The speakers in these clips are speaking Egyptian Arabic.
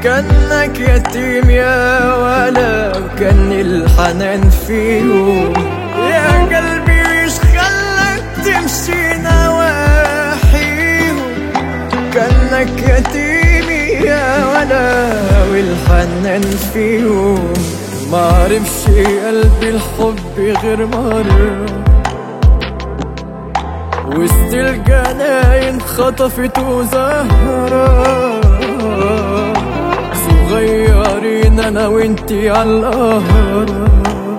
كانك يتيم يا ولا وكان الحنان فيهم يا قلبي مش خلك تمشي نواحيهم كانك يتيم يا ولا والحنان فيهم ما عرفش قلبي الحب غير مرة وسط الجناين خطفت وزهرة صغيرين انا وانتي على القهرة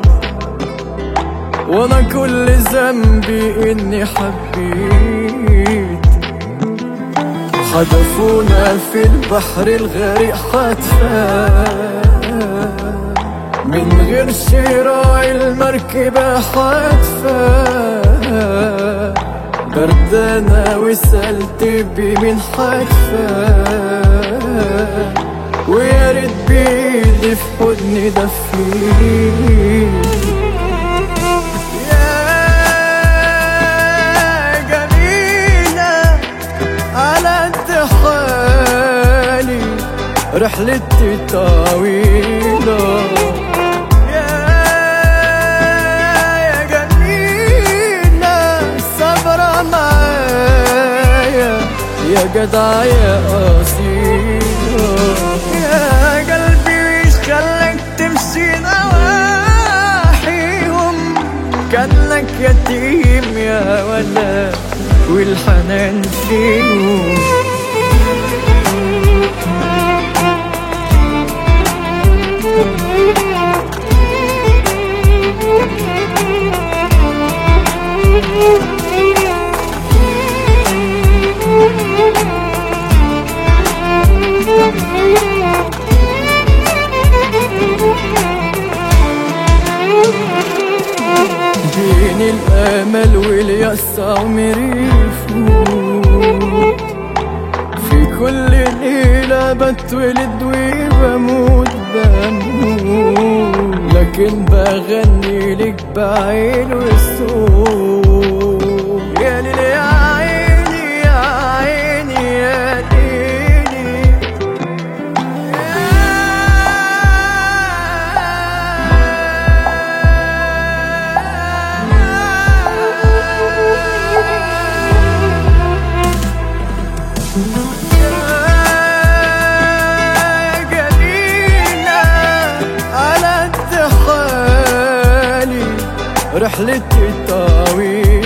وانا كل ذنبي اني حبيت حدفونا في البحر الغريق حتفا من غير شراع المركبة حتفا بردانة وسألت بمين حتفا ويا ريت بيدي في حضني دفيت يا جميلة على قد حالي رحلتي طويلة يا يا جميلة صبرة معايا يا جدع يا أصيلة يا قلبي مش خلك تمشي نواحيهم كانك يتيم يا ولا والحنان فيهم بين الامل واليأس عمريفو في كل ليلة بتولد وبموت بموت لكن بغني لك بعين والصوت يا ليل يا عيني يا عيني يا ليلي يا جميلة على قد حالي رحلتي طويلة